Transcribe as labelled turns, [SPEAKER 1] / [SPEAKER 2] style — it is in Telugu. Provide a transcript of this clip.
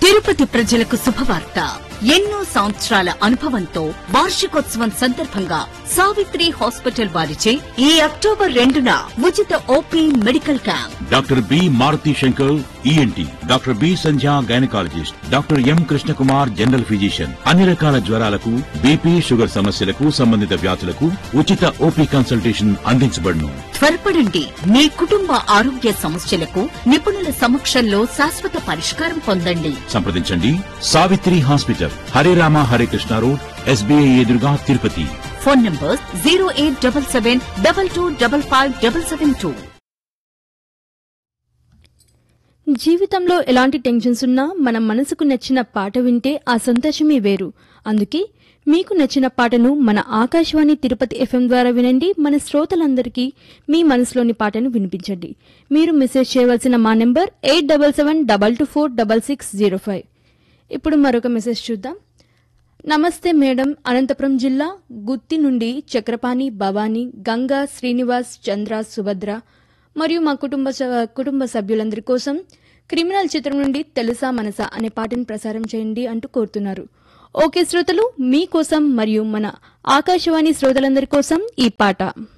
[SPEAKER 1] తిరుపతి ప్రజలకు శుభవార్త ఎన్నో సంవత్సరాల అనుభవంతో వార్షికోత్సవం సందర్భంగా సావిత్రి హాస్పిటల్ వారిచే ఈ అక్టోబర్ రెండున ఉచిత OP medical camp
[SPEAKER 2] doctor B Maruthi Shankar ENT doctor B Sandhya gynaecologist doctor M Krishnakumar general physician అన్ని రకాల జ్వరాలకు బీపీ షుగర్ సమస్యలకు సంబంధిత వ్యాధులకు ఉచిత ఓపీ కన్సల్టేషన్ అందించబడును
[SPEAKER 1] త్వరపడండి మీ కుటుంబ ఆరోగ్య సమస్యలకు నిపుణుల సమక్షంలో శాశ్వత పరిష్కారం పొందండి
[SPEAKER 2] సంప్రదించండి Savitri hospital Hare Rama Hare Krishna road SBI ఎదురుగా Tirupati
[SPEAKER 1] phone number zero eight double seven double two double five double seven two
[SPEAKER 3] జీవితంలో ఎలాంటి టెన్షన్స్ ఉన్నా మన మనసుకు నచ్చిన పాట వింటే ఆ సంతోషమే వేరు అందుకే మీకు నచ్చిన పాటను మన ఆకాశవాణి తిరుపతి ఎఫ్ఎం ద్వారా వినండి మన శ్రోతలందరికీ మీ మనసులోని పాటను వినిపించండి మీరు మెసేజ్ చేయవలసిన మా number eight double seven double two four double six zero five ఇప్పుడు మరొక మెసేజ్ చూద్దాం నమస్తే మేడం అనంతపురం జిల్లా గుత్తి నుండి చక్రపాణి భవానీ గంగా శ్రీనివాస్ చంద్ర సుభద్ర మరియు మా కుటుంబ స- కుటుంబ సభ్యులందరి కోసం క్రిమినల్ చిత్రం నుండి తెలుసా మనసా అనే పాటను ప్రసారం చేయండి అంటూ కోరుతున్నారు ఓకే శ్రోతలు మీకోసం మరియు మన ఆకాశవాణి శ్రోతలందరి కోసం ఈ పాట